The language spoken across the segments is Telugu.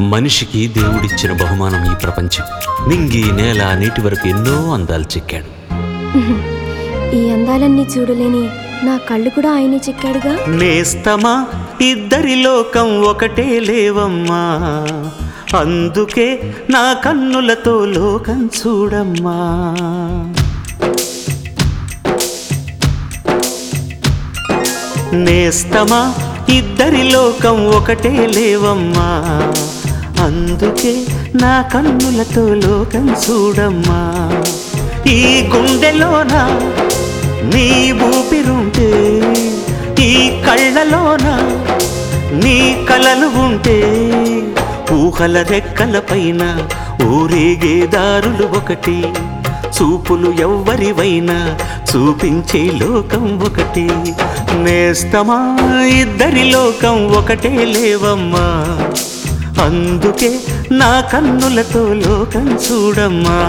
మనిషికి దేవుడిచ్చిన బహుమానం ఈ ప్రపంచం నింగి నేల నీటి వరకు ఎన్నో అందాలు చిక్కాడు ఈ అందాలన్నీ చూడలేని నా కళ్ళు కూడా ఆయనే చిక్కాడుగా నేస్తమా ఇద్దరి లోకం ఒకటే లేవమ్మా అందుకే నా కన్నులతో లోకం చూడమ్మా నేస్తమా ఇద్దరి లోకం ఒకటే లేవమ్మా అందుకే నా కన్నులతో లోకం చూడమ్మా ఈ గుండెలోన నీ ఊపిరుంటే ఈ కళ్ళలోన నీ కలలు ఉంటే ఊహల రెక్కల పైన ఊరేగే దారులు ఒకటి చూపులు ఎవ్వరివైనా చూపించే లోకం ఒకటి నేస్తమా ఇద్దరి లోకం ఒకటే లేవమ్మా అందుకే నా కన్నులతో లోకం చూడమ్మా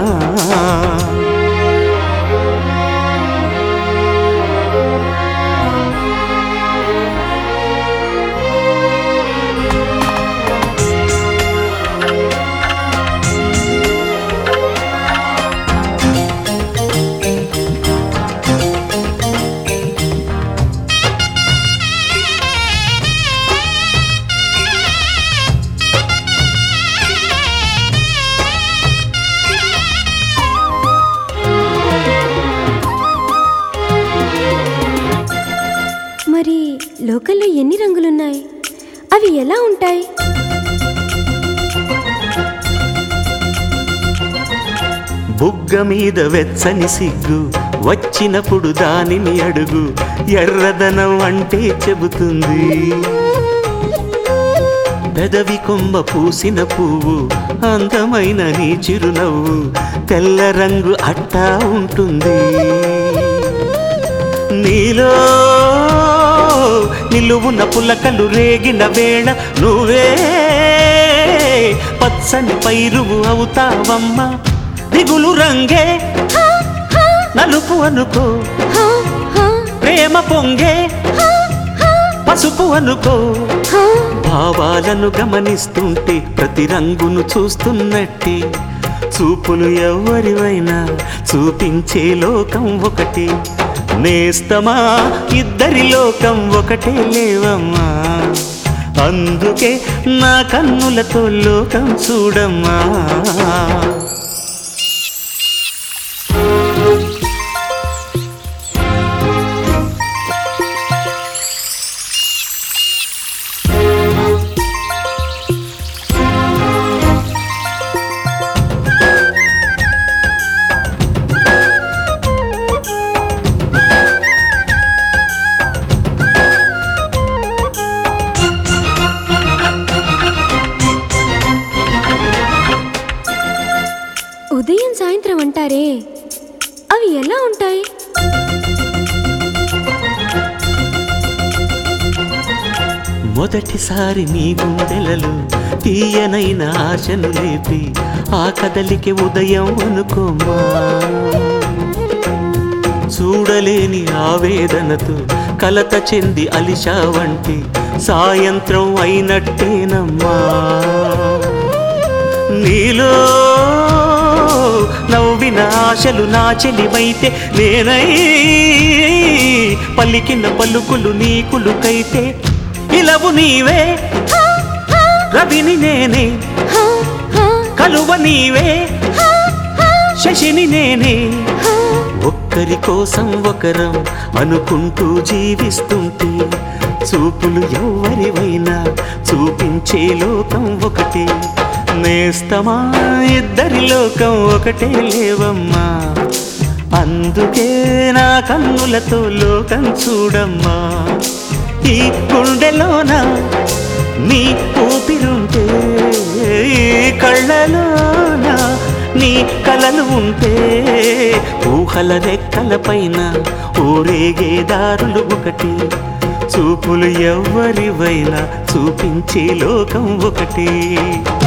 మరి లోకల్లో ఎన్ని రంగులున్నాయి అవి ఎలా ఉంటాయి బుగ్గ మీద వెచ్చని సిగ్గు వచ్చినప్పుడు దానిని అడుగు ఎర్రదనం అంటే చెబుతుంది పెదవి కొమ్మ పూసిన పువ్వు అందమైన నీ చిరునవ్వు తెల్ల రంగు అట్టా ఉంటుంది నీలో నిలువున పులకలు రేగిన వేళ నువ్వే పచ్చని పైరువు అవుతావమ్మా దిగులు రంగే నలుపు అనుకో హా, హా, ప్రేమ పొంగే పసుపు అనుకో హా. భావాలను గమనిస్తుంటే ప్రతి రంగును చూస్తున్నట్టే చూపులు ఎవరివైనా చూపించే లోకం ఒకటి నేస్తమా ఇద్దరి లోకం ఒకటే లేవమ్మా అందుకే నా కన్నులతో లోకం చూడమ్మా ఉదయం సాయంత్రం అంటారే అవి ఎలా ఉంటాయి మొదటిసారి నీ గుండెలలో తీయనైన ఆశను లేపి ఆ కదలికి ఉదయం అనుకోమా చూడలేని ఆవేదనతో కలత చెంది అలిషా వంటి సాయంత్రం అయినట్టేనమ్మా నీలో నవ్విన ఆశలు నా చెలివైతే నేనై పలికిన పలుకులు నీకులుకైతే ఇలవు నీవే రవిని నేనే హా, హా, కలువ నీవే శశిని నేనే హా. ఒక్కరి కోసం ఒకరం అనుకుంటూ జీవిస్తుంటే చూపులు ఎవరివైనా చూపించే లోకం ఒకటి నేస్తమా ఇద్దరి లోకం ఒకటే లేవమ్మా అందుకే నా కన్నులతో లోకం చూడమ్మా ఈ గుండెలోన నీ ఊపిరుంటే ఈ కళ్ళలోన నీ కలలు ఉంటే ఊహల రెక్కల పైన ఊరేగే దారులు ఒకటి చూపులు ఎవ్వరివైనా చూపించే లోకం ఒకటి